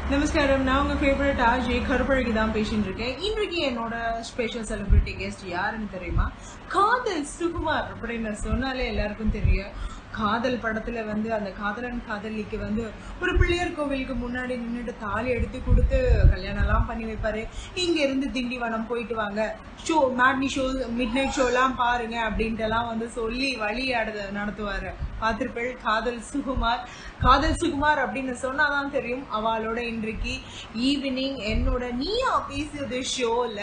நமஸ்காரம் நான் உங்க ஃபேவரட் ஆஜி கருப்பழகி தான் பேசிட்டு இருக்கேன் இன்றைக்கு என்னோட ஸ்பெஷல் செலிபிரிட்டி கெஸ்ட் யாருன்னு தெரியுமா காதல் சுகுமார் அப்படின்னு சொன்னாலே எல்லாருக்கும் தெரியும் காதல் படத்துல வந்து அந்த காதலன் காதலிக்கு வந்து ஒரு பிள்ளையார் கோவிலுக்கு முன்னாடி நின்றுட்டு தாலி எடுத்து கொடுத்து கல்யாணம் எல்லாம் பண்ணி வைப்பாரு இங்க இருந்து திண்டிவனம் போயிட்டு வாங்க show matinee show midnight ஷோலாம் பாருங்க அப்படின்ட்டு எல்லாம் வந்து சொல்லி வழி அட- நடத்துவாரு பார்த்திருப்பேள் காதல் சுகுமார் காதல் சுகுமார் அப்படின்னு சொன்னாதான் தெரியும் அவளோட இன்றைக்கு ஈவினிங் என்னோட நீயா பேசியது ஷோல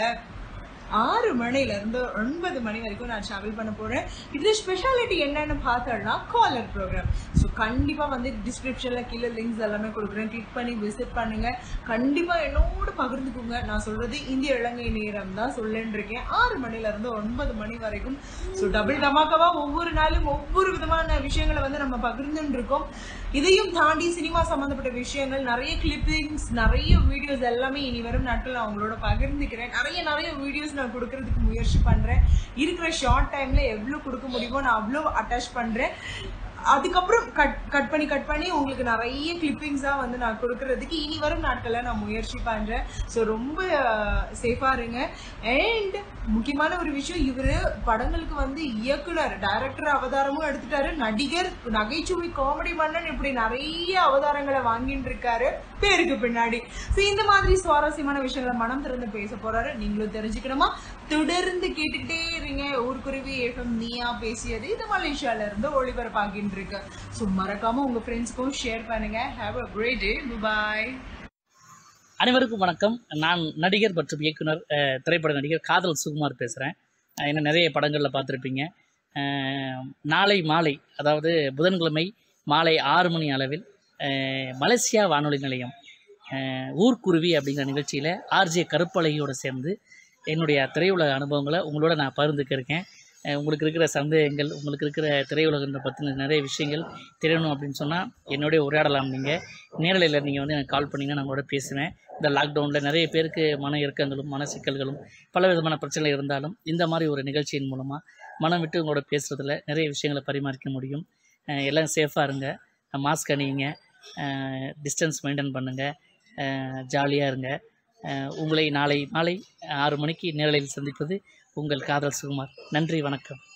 ஆறு மணில இருந்து ஒன்பது மணி வரைக்கும் நான் ட்ராவல் பண்ண போறேன் இதுல ஸ்பெஷாலிட்டி என்னன்னு பார்த்தோம்னா காலர் ப்ரோக்ராம் ஸோ கண்டிப்பா வந்து டிஸ்கிரிப்ஷன்ல கீழே லிங்க்ஸ் எல்லாமே கொடுக்குறேன் கிளிக் பண்ணி விசிட் பண்ணுங்க கண்டிப்பா என்னோட பகிர்ந்துக்குங்க நான் சொல்றது இந்திய இலங்கை நேரம் தான் சொல்லின்னு இருக்கேன் ஆறு மணில இருந்து ஒன்பது மணி வரைக்கும் ஸோ டபுள் டமாக்கவா ஒவ்வொரு நாளும் ஒவ்வொரு விதமான விஷயங்களை வந்து நம்ம பகிர்ந்துட்டு இருக்கோம் இதையும் தாண்டி சினிமா சம்பந்தப்பட்ட விஷயங்கள் நிறைய கிளிப்பிங்ஸ் நிறைய வீடியோஸ் எல்லாமே இனி வரும் நாட்கள் நான் உங்களோட பகிர்ந்துக்கிறேன் நிறைய நிறைய வீடியோஸ் நான் கொடுக்கறதுக்கு முயற்சி பண்றேன் இருக்கிற ஷார்ட் டைம்ல எவ்வளவு கொடுக்க முடியுமோ நான் அவ்வளோ அட்டாச் பண்றேன் அதுக்கப்புறம் கட் கட் பண்ணி கட் பண்ணி உங்களுக்கு நிறைய கிளிப்பிங்ஸாக வந்து நான் கொடுக்கறதுக்கு இனி வரும் நாட்களில் நான் முயற்சி பண்ணுறேன் ஸோ ரொம்ப சேஃபாக இருங்க அண்ட் முக்கியமான ஒரு விஷயம் இவர் படங்களுக்கு வந்து இயக்குனர் டைரக்டர் அவதாரமும் எடுத்துட்டாரு நடிகர் நகைச்சுவை காமெடி மன்னன் இப்படி நிறைய அவதாரங்களை வாங்கிட்டு இருக்காரு பேருக்கு பின்னாடி ஸோ இந்த மாதிரி சுவாரஸ்யமான விஷயங்களை மனம் திறந்து பேச போறாரு நீங்களும் தெரிஞ்சுக்கணுமா தொடர்ந்து கேட்டுக்கிட்டே இருங்க ஊர்க்குருவி எஃப்எம் நீயா பேசியது இது மலேசியால இருந்து ஒளிபரப்பாகிட்டு இருக்கு ஸோ மறக்காம உங்க ஃப்ரெண்ட்ஸ்க்கும் ஷேர் பண்ணுங்க ஹேவ் அ கிரேட் டே பாய் அனைவருக்கும் வணக்கம் நான் நடிகர் மற்றும் இயக்குனர் அஹ், திரைப்பட நடிகர் காதல் சுகுமார் பேசுகிறேன் என்ன நிறைய படங்களில் பார்த்துருப்பீங்க அஹ், நாளை மாலை அதாவது புதன்கிழமை மாலை ஆறு மணி அளவில் அஹ், மலேசியா வானொலி நிலையம் அஹ், ஊர்க்குருவி அப்படிங்கிற நிகழ்ச்சியில் ஆர்ஜே கருப்பழகியோடு சேர்ந்து என்னுடைய திரையுலக அனுபவங்களை உங்களோட நான் பகிர்ந்துக்க இருக்கேன் அஹ், உங்களுக்கு இருக்கிற சந்தேகங்கள் உங்களுக்கு இருக்கிற திரையுலகத்தை பற்றின நிறைய விஷயங்கள் தெரியணும் அப்படின்னு சொன்னால் என்னோடய உரையாடலாம் நீங்கள் நேரலையில் நீங்கள் வந்து எனக்கு கால் பண்ணிங்கன்னா நான் உங்களோட பேசுவேன் இந்த லாக்டவுனில் நிறைய பேருக்கு மன இறுக்கங்களும் மன சிக்கல்களும் பல விதமான பிரச்சனைகள் இருந்தாலும் இந்த மாதிரி ஒரு நிகழ்ச்சியின் மூலமாக மனம் விட்டு உங்களோட பேசுகிறதுல நிறைய விஷயங்களை பரிமாறிக்க முடியும் அஹ் எல்லாம் சேஃபாக இருங்க மாஸ்க் அணியுங்க டிஸ்டன்ஸ் மெயின்டைன் பண்ணுங்கள் ஜாலியாக இருங்க அஹ் உங்களை நாளை மாலை ஆறு மணிக்கு நேரலையில் சந்திப்பது உங்கள் காதல் சுகுமார் நன்றி வணக்கம்